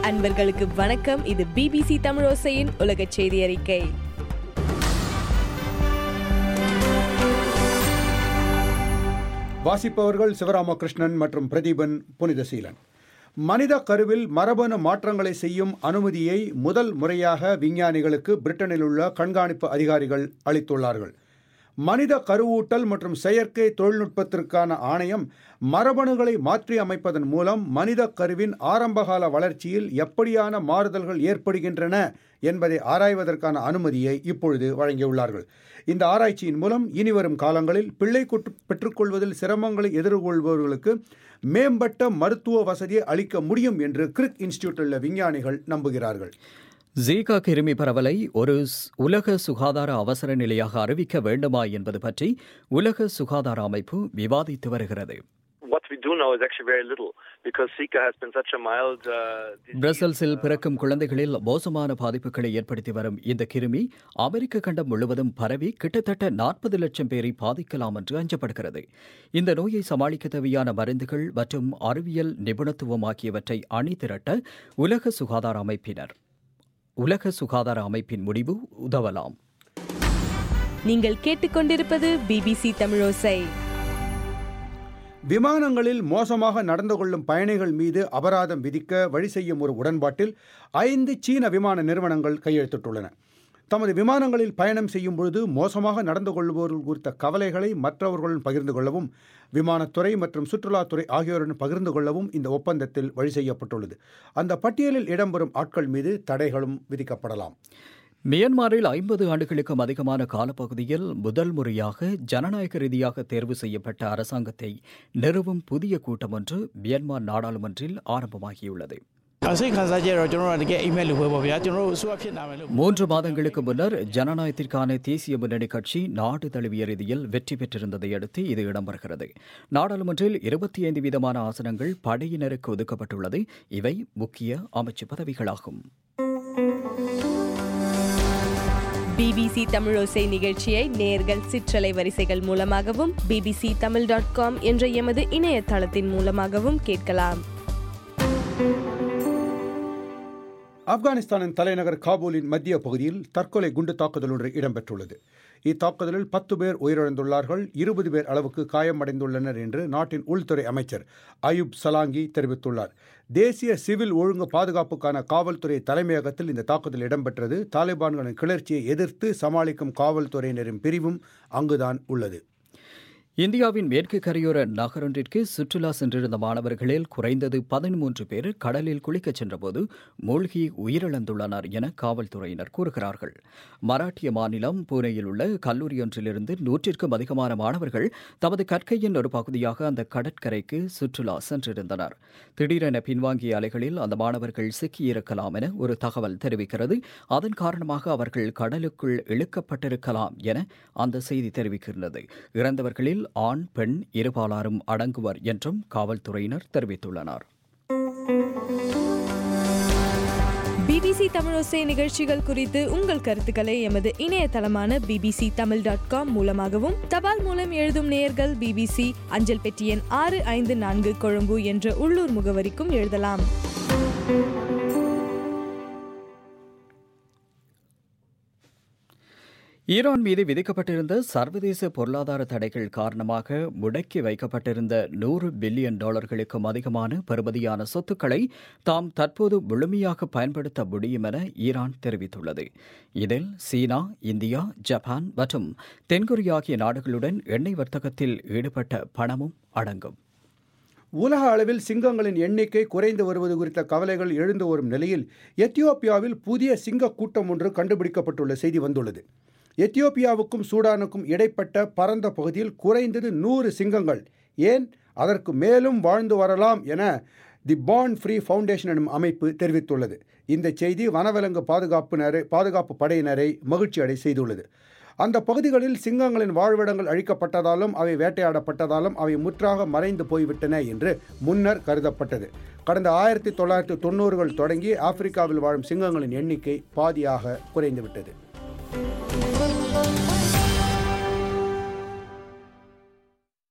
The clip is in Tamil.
அன்பர்களுக்கு வணக்கம் இது பிபிசி தமிழோசையின் உலக செய்தி அறிக்கை வாசிப்பவர்கள் சிவராமகிருஷ்ணன் மற்றும் பிரதீபன் புனிதசீலன் மனித கருவில் மரபணு மாற்றங்களை செய்யும் அனுமதியை முதல் முறையாக விஞ்ஞானிகளுக்கு பிரிட்டனில் உள்ள கண்காணிப்பு அதிகாரிகள் அளித்துள்ளார்கள் மனித கருவூட்டல் மற்றும் செயற்கை தொழில்நுட்பத்திற்கான ஆணையம் மரபணுகளை மாற்றி அமைப்பதன் மூலம் மனித கருவின் ஆரம்பகால வளர்ச்சியில் எப்படியான மாறுதல்கள் ஏற்படுகின்றன என்பதை ஆராய்வதற்கான அனுமதியை இப்பொழுது வழங்கியுள்ளார்கள் இந்த ஆராய்ச்சியின் மூலம் இனிவரும் காலங்களில் பிள்ளை குற்று பெற்றுக்கொள்வதில் சிரமங்களை எதிர்கொள்பவர்களுக்கு மேம்பட்ட மருத்துவ வசதியை அளிக்க முடியும் என்று கிரிக் இன்ஸ்டிடியூட்டில் உள்ள விஞ்ஞானிகள் நம்புகிறார்கள் ஜீகா கிருமி பரவலை ஒரு ஸ்- உலக சுகாதார அவசர நிலையாக அறிவிக்க வேண்டுமா என்பது பற்றி உலக சுகாதார அமைப்பு விவாதித்து வருகிறது What we do know is actually very little because Zika has been such a mild uh, disease. பிரசல்ஸில் பிறக்கும் குழந்தைகளில் மோசமான பாதிப்புகளை ஏற்படுத்தி வரும் இந்த கிருமி அமெரிக்க கண்டம் முழுவதும் பரவி கிட்டத்தட்ட நாற்பது லட்சம் பேரை பாதிக்கலாம் என்று அஞ்சப்படுகிறது இந்த நோயை சமாளிக்க தேவையான மருந்துகள் மற்றும் அறிவியல் நிபுணத்துவம் ஆகியவற்றை அணிதிரட்ட உலக சுகாதார அமைப்பினர் உலக சுகாதார அமைப்பின் முடிவு உதவலாம் நீங்கள் கேட்டுக்கொண்டிருப்பது பிபிசி தமிழோசை விமானங்களில் மோசமாக நடந்து கொள்ளும் பயணிகள் மீது அபராதம் விதிக்க வழி செய்யும் ஒரு உடன்பாட்டில் ஐந்து சீன விமான நிறுவனங்கள் கையெழுத்திட்டுள்ளன தமது விமானங்களில் பயணம் செய்யும் பொழுது மோசமாக நடந்து கொள்பவர்கள் குறித்த கவலைகளை மற்றவர்களுடன் பகிர்ந்து கொள்ளவும் விமானத்துறை மற்றும் சுற்றுலாத்துறை ஆகியோருடன் பகிர்ந்து கொள்ளவும் இந்த ஒப்பந்தத்தில் வழி செய்யப்பட்டுள்ளது அந்த பட்டியலில் இடம்பெறும் ஆட்கள் மீது தடைகளும் விதிக்கப்படலாம் மியான்மரில் ஐம்பது ஆண்டுகளுக்கும் அதிகமான காலப்பகுதியில் முதல் முறையாக ஜனநாயக ரீதியாக தேர்வு செய்யப்பட்ட அரசாங்கத்தை நிறுவும் புதிய கூட்டம் ஒன்று மியான்மர் நாடாளுமன்றில் ஆரம்பமாகியுள்ளது အစိတ်ခံစားကြတော့ကျွန်တော်တို့ကတကယ်အိမ်မက်လိုပဲပေါ့ဗျာကျွန်တော်တို့အစိုးရဖြစ်နာမယ်လို့ மூன்று மாதங்களுக்கு முன்னர் ஜனநாயகத்திற்கான தேசிய முன்னணி கட்சி நாடு தழுவிய ரீதியில் வெற்றி பெற்றிருந்ததை அடுத்து இது இடம்பெறுகிறது நாடாளுமன்றில் இருபத்தி ஐந்து வீதமான ஆசனங்கள் படையினருக்கு ஒதுக்கப்பட்டுள்ளது இவை முக்கிய அமைச்சு பதவிகளாகும் பிபிசி தமிழோசை நிகழ்ச்சியை நேர்கள் சிற்றலை வரிசைகள் மூலமாகவும் பிபிசி தமிழ் டாட் காம் என்ற எமது இணையதளத்தின் மூலமாகவும் கேட்கலாம் ஆப்கானிஸ்தானின் தலைநகர் காபூலின் மத்திய பகுதியில் தற்கொலை குண்டு தாக்குதல் ஒன்று இடம்பெற்றுள்ளது இத்தாக்குதலில் பத்து பேர் உயிரிழந்துள்ளார்கள் இருபது பேர் அளவுக்கு காயமடைந்துள்ளனர் என்று நாட்டின் உள்துறை அமைச்சர் அயூப் சலாங்கி தெரிவித்துள்ளார் தேசிய சிவில் ஒழுங்கு பாதுகாப்புக்கான காவல்துறை தலைமையகத்தில் இந்த தாக்குதல் இடம்பெற்றது தாலிபான்களின் கிளர்ச்சியை எதிர்த்து சமாளிக்கும் காவல்துறையினரின் பிரிவும் அங்குதான் உள்ளது இந்தியாவின் மேற்கு கரையோர நகரொன்றிற்கு சுற்றுலா சென்றிருந்த மாணவர்களில் குறைந்தது பதிமூன்று பேர் கடலில் குளிக்கச் சென்றபோது மூழ்கி உயிரிழந்துள்ளனர் என காவல்துறையினர் கூறுகிறார்கள் மராட்டிய மாநிலம் பூனேயில் உள்ள கல்லூரியொன்றிலிருந்து நூற்றிற்கும் அதிகமான மாணவர்கள் தமது கற்கையின் ஒரு பகுதியாக அந்த கடற்கரைக்கு சுற்றுலா சென்றிருந்தனர் திடீரென பின்வாங்கிய அலைகளில் அந்த மாணவர்கள் சிக்கியிருக்கலாம் என ஒரு தகவல் தெரிவிக்கிறது அதன் காரணமாக அவர்கள் கடலுக்குள் இழுக்கப்பட்டிருக்கலாம் என அந்த செய்தி தெரிவிக்கிறது இறந்தவர்களில் ஆண் பெண் இருபாலாரும் அடங்குவர் என்றும் காவல்துறையினர் தெரிவித்துள்ளனர் பிபிசி தமிழோசை நிகழ்ச்சிகள் குறித்து உங்கள் கருத்துக்களை எமது இணையதளமான பிபிசி தமிழ் டாட் காம் மூலமாகவும் தபால் மூலம் எழுதும் நேயர்கள் பிபிசி அஞ்சல் பெட்டி எண் ஆறு ஐந்து நான்கு கொழும்பு என்ற உள்ளூர் முகவரிக்கும் எழுதலாம் ஈரான் மீது விதிக்கப்பட்டிருந்த சர்வதேச பொருளாதார தடைகள் காரணமாக முடக்கி வைக்கப்பட்டிருந்த நூறு பில்லியன் டாலர்களுக்கும் அதிகமான பெறுமதியான சொத்துக்களை தாம் தற்போது முழுமையாக பயன்படுத்த முடியும் என ஈரான் தெரிவித்துள்ளது இதில் சீனா இந்தியா ஜப்பான் மற்றும் தென்கொரியா ஆகிய நாடுகளுடன் எண்ணெய் வர்த்தகத்தில் ஈடுபட்ட பணமும் அடங்கும் உலக அளவில் சிங்கங்களின் எண்ணிக்கை குறைந்து வருவது குறித்த கவலைகள் எழுந்து வரும் நிலையில் எத்தியோப்பியாவில் புதிய சிங்க கூட்டம் ஒன்று கண்டுபிடிக்கப்பட்டுள்ள செய்தி வந்துள்ளது எத்தியோப்பியாவுக்கும் சூடானுக்கும் இடைப்பட்ட பரந்த பகுதியில் குறைந்தது நூறு சிங்கங்கள் ஏன் அதற்கு மேலும் வாழ்ந்து வரலாம் என தி பாண்ட் ஃப்ரீ ஃபவுண்டேஷன் எனும் அமைப்பு தெரிவித்துள்ளது இந்த செய்தி வனவிலங்கு பாதுகாப்பினரை பாதுகாப்பு படையினரை மகிழ்ச்சி அடை செய்துள்ளது அந்த பகுதிகளில் சிங்கங்களின் வாழ்விடங்கள் அழிக்கப்பட்டதாலும் அவை வேட்டையாடப்பட்டதாலும் அவை முற்றாக மறைந்து போய்விட்டன என்று முன்னர் கருதப்பட்டது கடந்த ஆயிரத்தி தொள்ளாயிரத்தி தொண்ணூறுகள் தொடங்கி ஆப்பிரிக்காவில் வாழும் சிங்கங்களின் எண்ணிக்கை பாதியாக குறைந்துவிட்டது